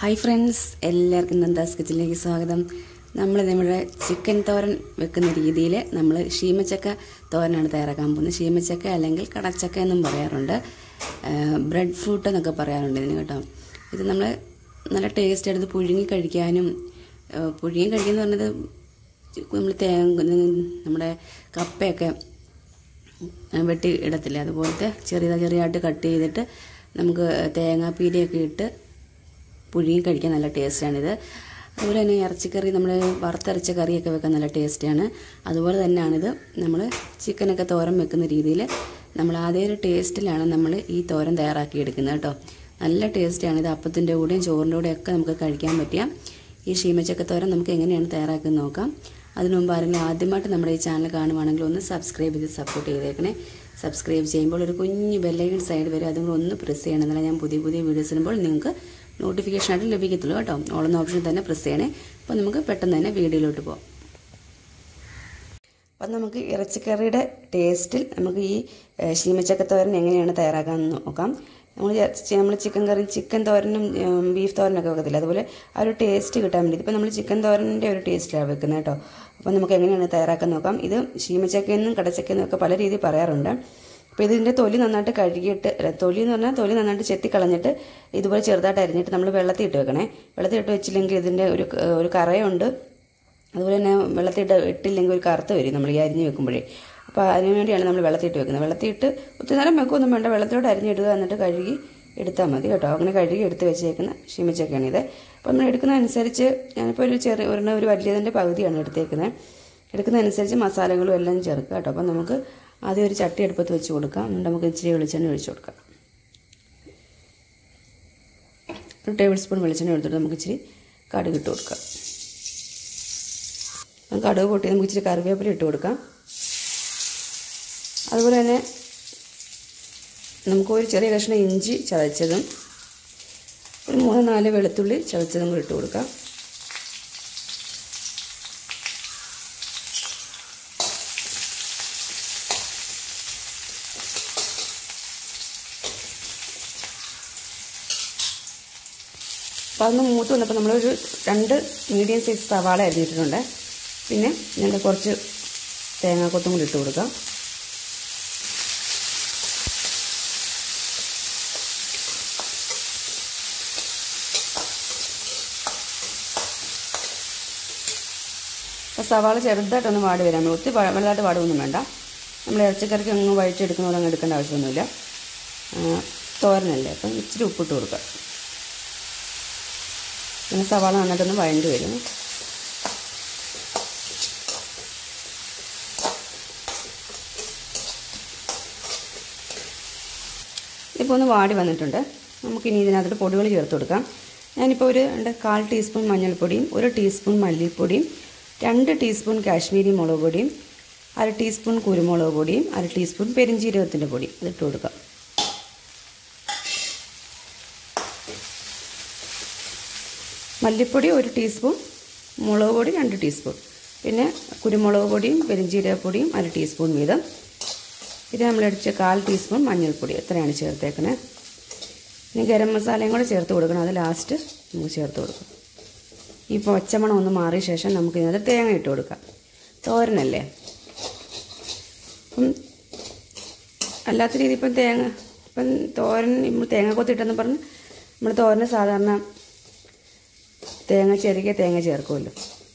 hi friends എല്ലാവർക്കും നന്ദാസ് കിച്ചണിലേക്ക് സ്വാഗതം നമ്മൾ നമ്മുടെ ചിക്കൻ തോരൻ വെക്കുന്ന രീതിയിൽ നമ്മൾ ഷീമച്ചക്ക തോരനാണ് തയ്യാറാക്കാൻ പോകുന്നത് ഷീമച്ചക്ക അല്ലെങ്കിൽ കടച്ചക്ക എന്നും പറയാറുണ്ട് ബ്രെഡ് ഫ്രൂട്ട് എന്നൊക്കെ പറയാറുണ്ട് ഇതിന് കേട്ടോ ഇത് നമ്മൾ നല്ല ടേസ്റ്റ് എടുത്ത് പുഴുങ്ങി കഴിക്കാനും ആ, പുഴുങ്ങി കഴിക്കുക എന്ന് പറഞ്ഞത് നമ്മൾ തേ നമ്മുടെ കപ്പയൊക്കെ വെട്ടി ഇടത്തില്ല അതുപോലത്തെ ചെറിയ ചെറിയതായിട്ട് കട്ട് ചെയ്തിട്ട് നമുക്ക് തേങ്ങാപ്പീരയൊക്കെ ഇട്ട് പുഴുങ്ങി കഴിക്കാൻ നല്ല ടേസ്റ്റാണിത് അതുപോലെ തന്നെ ഇറച്ചിക്കറി നമ്മൾ വറുത്തരച്ച കറിയൊക്കെ വെക്കാൻ നല്ല ടേസ്റ്റാണ് അതുപോലെ തന്നെയാണിത് നമ്മൾ ചിക്കനൊക്കെ തോരൻ വെക്കുന്ന രീതിയിൽ നമ്മൾ അതേ ഒരു ടേസ്റ്റിലാണ് നമ്മൾ ഈ തോരൻ തയ്യാറാക്കി എടുക്കുന്നത് കേട്ടോ നല്ല ടേസ്റ്റാണ് ഇത് അപ്പത്തിൻ്റെ കൂടെയും ചോറിൻ്റെ കൂടെയും ഒക്കെ നമുക്ക് കഴിക്കാൻ പറ്റിയ ഈ ഷീമച്ചക്ക തോരൻ നമുക്ക് എങ്ങനെയാണ് തയ്യാറാക്കുന്നത് നോക്കാം അതിനു മുമ്പ് ആരെങ്കിലും ആദ്യമായിട്ട് നമ്മുടെ ഈ ചാനൽ കാണുവാണെങ്കിൽ ഒന്ന് സബ്സ്ക്രൈബ് ചെയ്ത് സപ്പോർട്ട് ചെയ്തേക്കണേ സബ്സ്ക്രൈബ് ചെയ്യുമ്പോൾ ഒരു കുഞ്ഞ് ബെല്ലൈക്കൺ സൈഡ് വരും അതും കൂടെ ഒന്ന് പ്രസ് ചെയ്യണം എന്നാലേ ഞാൻ പുതിയ പുതിയ വീഡിയോസ് ഇടുമ്പോൾ നിങ്ങൾക്ക് നോട്ടിഫിക്കേഷൻ ആയിട്ട് ലഭിക്കത്തുള്ളൂ കേട്ടോ ഓളെന്ന ഓപ്ഷൻ തന്നെ പ്രസ് ചെയ്യണേ അപ്പോൾ നമുക്ക് പെട്ടെന്ന് തന്നെ വീഡിയോയിലോട്ട് പോകാം അപ്പം നമുക്ക് ഇറച്ചിക്കറിയുടെ ടേസ്റ്റിൽ നമുക്ക് ഈ ഏഹ്, ശീമച്ചക്ക തോരൻ എങ്ങനെയാണ് തയ്യാറാക്കാമെന്ന് നോക്കാം നമ്മൾ നമ്മൾ ചിക്കൻ കറി ചിക്കൻ തോരനും ഉം, ബീഫ് തോരനൊക്കെ വെക്കത്തില്ല അതുപോലെ ആ ഒരു ടേസ്റ്റ് കിട്ടാൻ വേണ്ടി ഇപ്പോൾ നമ്മൾ ചിക്കൻ തോരൻ്റെ ഒരു ടേസ്റ്റിലാണ് വെക്കുന്നത് കേട്ടോ അപ്പോൾ നമുക്ക് എങ്ങനെയാണ് തയ്യാറാക്കാൻ നോക്കാം ഇത് ശീമച്ചക്കയെന്നും കടച്ചക്കയെന്നും ഒക്കെ പല രീതിയിൽ പറയാറുണ്ട് അപ്പോൾ ഇതിൻ്റെ തൊലി നന്നായിട്ട് കഴുകിയിട്ട് അല്ല, തൊലി എന്ന് പറഞ്ഞാൽ തൊലി നന്നായിട്ട് ചെത്തി കളഞ്ഞിട്ട് ഇതുപോലെ ചെറുതായിട്ട് അരിഞ്ഞിട്ട് നമ്മൾ വെള്ളത്തിൽ ഇട്ട് വെക്കണേ വെള്ളത്തിൽ ഇട്ട് വെച്ചില്ലെങ്കിൽ ഇതിൻ്റെ ഒരു ഒരു കറയുണ്ട് അതുപോലെ തന്നെ വെള്ളത്തിട്ട് ഇട്ടില്ലെങ്കിൽ ഒരു കറുത്ത് വരും നമ്മൾ ഈ അരിഞ്ഞ് വെക്കുമ്പോഴേ അപ്പോൾ അതിന് വേണ്ടിയാണ് നമ്മൾ വെള്ളത്തിട്ട് വെക്കുന്നത് വെള്ളത്തിട്ട് ഒത്തിരി നേരം വെക്കൊന്നും വേണ്ട വെള്ളത്തിലോട്ട് അരിഞ്ഞിടുക എന്നിട്ട് കഴുകി എടുത്താൽ മതി കേട്ടോ അങ്ങനെ കഴുകി എടുത്ത് വെച്ചേക്കുന്ന ഷിമിച്ചൊക്കെയാണ് ഇത് അപ്പോൾ നമ്മൾ എടുക്കുന്നതനുസരിച്ച് ഞാനിപ്പോൾ ഒരു ചെറിയ ഒരെണ്ണം ഒരു വലിയതിൻ്റെ പകുതിയാണ് എടുത്തേക്കുന്നത് എടുക്കുന്നതനുസരിച്ച് മസാലകളും എല്ലാം ചേർക്കുക കേട്ടോ അപ്പോൾ നമുക്ക് ആദ്യം ഒരു ചട്ടി അടുപ്പത്ത് വെച്ച് കൊടുക്കാം എന്നിട്ട് നമുക്ക് ഇച്ചിരി വെളിച്ചെണ്ണ ഒഴിച്ച് കൊടുക്കാം ഒരു ടേബിൾ സ്പൂൺ വെളിച്ചെണ്ണ എടുത്തിട്ട് നമുക്ക് ഇച്ചിരി കടുക് ഇട്ട് കൊടുക്കാം നമുക്ക് കടുക് പൊട്ടി നമുക്ക് ഇച്ചിരി കറിവേപ്പില ഇട്ട് കൊടുക്കാം അതുപോലെ തന്നെ നമുക്ക് ഒരു ചെറിയ കഷ്ണം ഇഞ്ചി ചതച്ചതും ഒരു മൂന്ന് നാല് വെളുത്തുള്ളി ചതച്ചതും കൂടി ഇട്ട് കൊടുക്കാം അപ്പോൾ അതൊന്ന് മൂത്ത് വന്നപ്പോൾ നമ്മളൊരു രണ്ട് മീഡിയം സൈസ് സവാള അരിഞ്ഞിട്ടുണ്ട് പിന്നെ ഞങ്ങൾ കുറച്ച് തേങ്ങാക്കൊത്തും കൂടി ഇട്ട് കൊടുക്കാം അപ്പോൾ സവാള ചെറുതായിട്ടൊന്ന് വാടി വരാൻ വേണ്ടി ഒത്തിരി വ- വലുതായിട്ട് വാടുകയൊന്നും വേണ്ട നമ്മൾ ഇറച്ചിക്കറിക്ക് അങ്ങ് വഴിച്ചെടുക്കുന്ന പോലെ അങ്ങ് എടുക്കേണ്ട ആവശ്യമൊന്നുമില്ല ആ, തോരനല്ലേ അപ്പം ഇച്ചിരി ഉപ്പിട്ട് കൊടുക്കുക പിന്നെ സവാള നന്നായിട്ടൊന്ന് വഴണ്ടി വരും ഇപ്പോൾ ഒന്ന് വാടി വന്നിട്ടുണ്ട് നമുക്കിനി ഇതിനകത്തോട്ട് പൊടികൾ ചേർത്ത് കൊടുക്കാം ഞാനിപ്പോൾ ഒരു രണ്ട് കാൽ ടീസ്പൂൺ മഞ്ഞൾപ്പൊടിയും ഒരു ടീസ്പൂൺ മല്ലിപ്പൊടിയും രണ്ട് ടീസ്പൂൺ കാശ്മീരി മുളക് പൊടിയും അര ടീസ്പൂൺ കുരുമുളക് പൊടിയും അര ടീസ്പൂൺ പെരിഞ്ജീരകത്തിൻ്റെ പൊടി അതിട്ട് കൊടുക്കാം മല്ലിപ്പൊടി ഒരു ടീസ്പൂൺ മുളക് പൊടി രണ്ട് ടീസ്പൂൺ പിന്നെ കുരുമുളക് പൊടിയും പെരിഞ്ജീരകപ്പൊടിയും അര ടീസ്പൂൺ വീതം ഇത് നമ്മൾ അടിച്ച കാൽ ടീസ്പൂൺ മഞ്ഞൾപ്പൊടി എത്രയാണ് ചേർത്തേക്കണേ ഇനി ഗരം മസാലയും കൂടെ ചേർത്ത് കൊടുക്കണം അത് ലാസ്റ്റ് നമുക്ക് ചേർത്ത് കൊടുക്കാം ഈ പച്ചമണം ഒന്ന് മാറിയ ശേഷം നമുക്ക് ഇതിനകത്ത് തേങ്ങ ഇട്ട് കൊടുക്കാം തോരനല്ലേ അപ്പം അല്ലാത്ത രീതി ഇപ്പം തേങ്ങ ഇപ്പം തോരൻ നമ്മൾ തേങ്ങ കൊത്തിട്ടെന്ന് പറഞ്ഞ് നമ്മൾ തോരന് സാധാരണ തേങ്ങ ചെറിയ തേങ്ങ ചേർക്കുമല്ലോ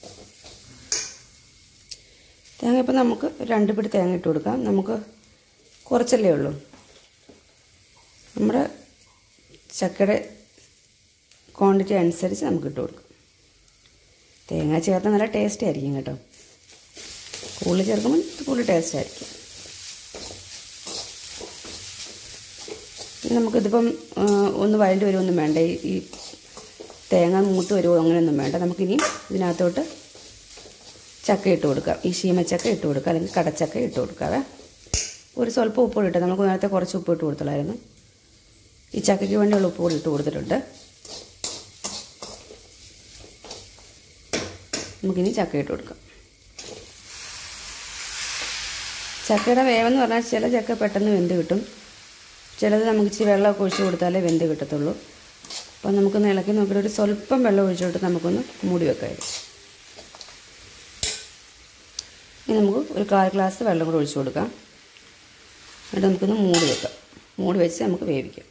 തേങ്ങ ഇപ്പം നമുക്ക് രണ്ട് പിടി തേങ്ങ ഇട്ട് കൊടുക്കാം നമുക്ക് കുറച്ചല്ലേ ഉള്ളൂ നമ്മുടെ ചക്കയുടെ ക്വാണ്ടിറ്റി അനുസരിച്ച് നമുക്ക് ഇട്ട് കൊടുക്കാം തേങ്ങ ചേർത്താൽ നല്ല ടേസ്റ്റ് ആയിരിക്കും കേട്ടോ കൂടുതൽ ചേർക്കുമ്പോൾ കൂടുതൽ ടേസ്റ്റ് ആയിരിക്കും ഇനി നമുക്കിതിപ്പം ആ, ഒന്ന് വഴണ്ടി വരുമൊന്നും വേണ്ട ഈ ഈ തേങ്ങ മൂത്ത് വരുമോ അങ്ങനെയൊന്നും വേണ്ട നമുക്കിനി ഇതിനകത്തോട്ട് ചക്ക ഇട്ട് കൊടുക്കാം ഈ ശീമച്ചക്ക ഇട്ട് കൊടുക്കുക അല്ലെങ്കിൽ കടച്ചക്ക ഇട്ട് കൊടുക്കാവേ ഒരു സ്വല്പം ഉപ്പ് ഇട്ട് നമുക്ക് നേരത്തെ കുറച്ച് ഉപ്പ് ഇട്ട് കൊടുത്തുള്ളായിരുന്നു ഈ ചക്കയ്ക്ക് വേണ്ടിയുള്ള ഉപ്പ് കൂടി ഇട്ട് കൊടുത്തിട്ടുണ്ട് നമുക്കിനി ചക്ക ഇട്ട് കൊടുക്കാം ചക്കയുടെ വേവെന്ന് പറഞ്ഞാൽ ചില ചക്ക പെട്ടെന്ന് വെന്ത് കിട്ടും ചിലത് നമുക്ക് ഇച്ചിരി വെള്ളമൊക്കെ ഒഴിച്ച് കൊടുത്താലേ വെന്ത് കിട്ടത്തുള്ളൂ അപ്പോൾ നമുക്കൊന്ന് ഇളക്കി നോക്കിയിട്ട് ഒരു സ്വല്പം വെള്ളം ഒഴിച്ചിട്ട് നമുക്കൊന്ന് മൂടി വെക്കാമായിരുന്നു ഇനി നമുക്ക് ഒരു കാൽ ഗ്ലാസ് വെള്ളം കൂടെ ഒഴിച്ചു കൊടുക്കാം എന്നിട്ട് നമുക്കൊന്ന് മൂടി വെക്കാം മൂടി വെച്ച് നമുക്ക് വേവിക്കാം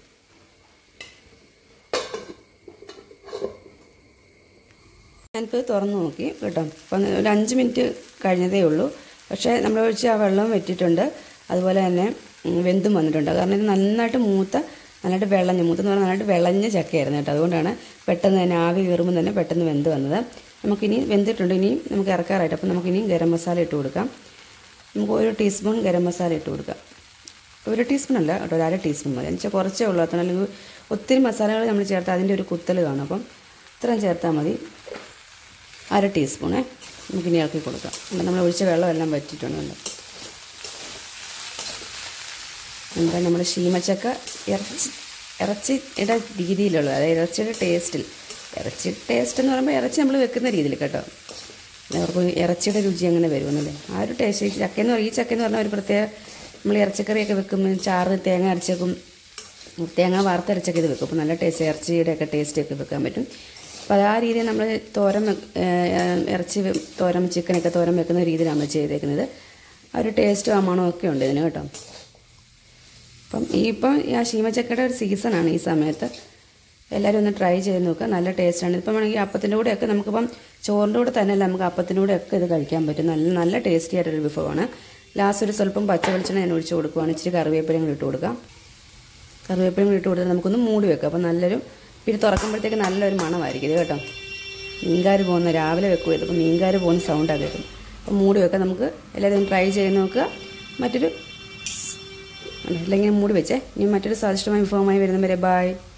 ഞാനിപ്പോൾ തുറന്ന് നോക്കി കേട്ടോ അപ്പം ഒരു അഞ്ച് മിനിറ്റ് കഴിഞ്ഞതേ ഉള്ളൂ പക്ഷേ നമ്മൾ ഒഴിച്ച് ആ വെള്ളം വെറ്റിയിട്ടുണ്ട് അതുപോലെ തന്നെ ഉം, വെന്തും വന്നിട്ടുണ്ട് കാരണം ഇത് നന്നായിട്ട് മൂത്ത നന്നായിട്ട് വിളഞ്ഞ് മൂത്തെന്ന് പറഞ്ഞാൽ നന്നായിട്ട് വിളഞ്ഞ ചക്കയായിരുന്നു കേട്ടോ അതുകൊണ്ടാണ് പെട്ടെന്ന് തന്നെ ആവി കയറുമ്പോൾ തന്നെ പെട്ടെന്ന് വെന്ത് വന്നത് നമുക്കിനി വെന്തിട്ടുണ്ട് ഇനി നമുക്ക് ഇറക്കാറായിട്ട് അപ്പോൾ നമുക്കിനി ഗരം മസാല ഇട്ട് കൊടുക്കാം നമുക്ക് ഒരു ടീസ്പൂൺ ഗരം മസാല ഇട്ട് കൊടുക്കാം ഒരു ടീസ്പൂൺ അല്ല കേട്ടോ ഒരു അര ടീസ്പൂൺ മതി എന്നുവെച്ചാൽ കുറച്ചേ ഉള്ളൂ അത്ര അല്ലെങ്കിൽ ഒത്തിരി മസാലകൾ നമ്മൾ ചേർത്താൽ അതിൻ്റെ ഒരു കുത്തൽ കാണും അപ്പം ഇത്രയും ചേർത്താൽ മതി അര ടീസ്പൂണേ നമുക്കിനി ഇളക്കി കൊടുക്കാം അപ്പം നമ്മൾ ഒഴിച്ച വെള്ളമെല്ലാം വറ്റിയിട്ടുണ്ട് എന്താ നമ്മുടെ ശീമച്ചക്ക ഇറച്ചി ഇറച്ചിയുടെ രീതിയിലുള്ളത് അതായത് ഇറച്ചിയുടെ ടേസ്റ്റിൽ ഇറച്ചി ടേസ്റ്റ് എന്ന് പറയുമ്പോൾ ഇറച്ചി നമ്മൾ വെക്കുന്ന രീതിയിൽ കേട്ടോ അവർക്ക് ഇറച്ചിയുടെ രുചി അങ്ങനെ വരുമെന്നല്ലേ ആ ഒരു ടേസ്റ്റ് ഈ ചക്ക എന്ന് പറയുക ഈ ചക്ക എന്ന് പറഞ്ഞാൽ ഒരു പ്രത്യേക നമ്മൾ ഇറച്ചിക്കറിയൊക്കെ വെക്കുമ്പോൾ ചാറ് തേങ്ങ അരച്ചേക്കും തേങ്ങ വറുത്തരച്ചൊക്കെ ഇത് വെക്കും അപ്പോൾ നല്ല ടേസ്റ്റ് ഇറച്ചിയുടെ ഒക്കെ ടേസ്റ്റ് ഒക്കെ വെക്കാൻ പറ്റും അപ്പോൾ ആ രീതിയിൽ നമ്മൾ തോരൻ വെക്ക്- ഏഹ് ഇറച്ചി വെ- തോരൻ ചിക്കനൊക്കെ തോരൻ വെക്കുന്ന രീതിയിലാണ് നമ്മൾ ചെയ്തേക്കുന്നത് ആ ഒരു ടേസ്റ്റും ആ മണവും ഒക്കെ ഉണ്ട് ഇതിന് കേട്ടോ അപ്പം ഈ ഇപ്പം ആ ശീമച്ചക്കയുടെ ഒരു സീസണാണ് ഈ സമയത്ത് എല്ലാവരും ഒന്ന് ട്രൈ ചെയ്ത് നോക്കുക നല്ല ടേസ്റ്റാണ് ഇപ്പം വേണമെങ്കിൽ അപ്പത്തിൻ്റെ കൂടെയൊക്കെ നമുക്കിപ്പം ചോറിൻ്റെ കൂടെ തന്നെയല്ല നമുക്ക് അപ്പത്തിൻ്റെ കൂടെയൊക്കെ ഇത് കഴിക്കാൻ പറ്റും നല്ല നല്ല ടേസ്റ്റി ആയിട്ടൊരു വിഭവമാണ് ലാസ്റ്റ് ഒരു സ്വല്പം പച്ച വെളിച്ചെണ്ണ ഞാൻ ഒഴിച്ച് കൊടുക്കുവാണ് ഇച്ചിരി കറിവേപ്പിലയും കൂടി ഇട്ട് കൊടുക്കാം കറിവേപ്പിലയും കൂടി ഇട്ട് കൊടുത്താൽ നമുക്കൊന്ന് മൂടി വെക്കാം അപ്പം നല്ലൊരു പിന്നെ തുറക്കുമ്പോഴത്തേക്ക് നല്ലൊരു മണമായിരിക്കും ഇത് കേട്ടോ മീൻകാർ പോകുന്ന രാവിലെ വെക്കുക ഇതിപ്പോൾ മീൻകാർ പോകുന്ന സൗണ്ടാണ് കേൾക്കും അപ്പം മൂടി വെക്കാം നമുക്ക് എല്ലാവരും ട്രൈ ചെയ്ത് നോക്കുക മറ്റൊരു അല്ലെങ്കിൽ മൂടി വെച്ചേ ഇനി മറ്റൊരു സ്വാദിഷ്ടമായ വിഭവമായി വരുന്നവരെ ബായ്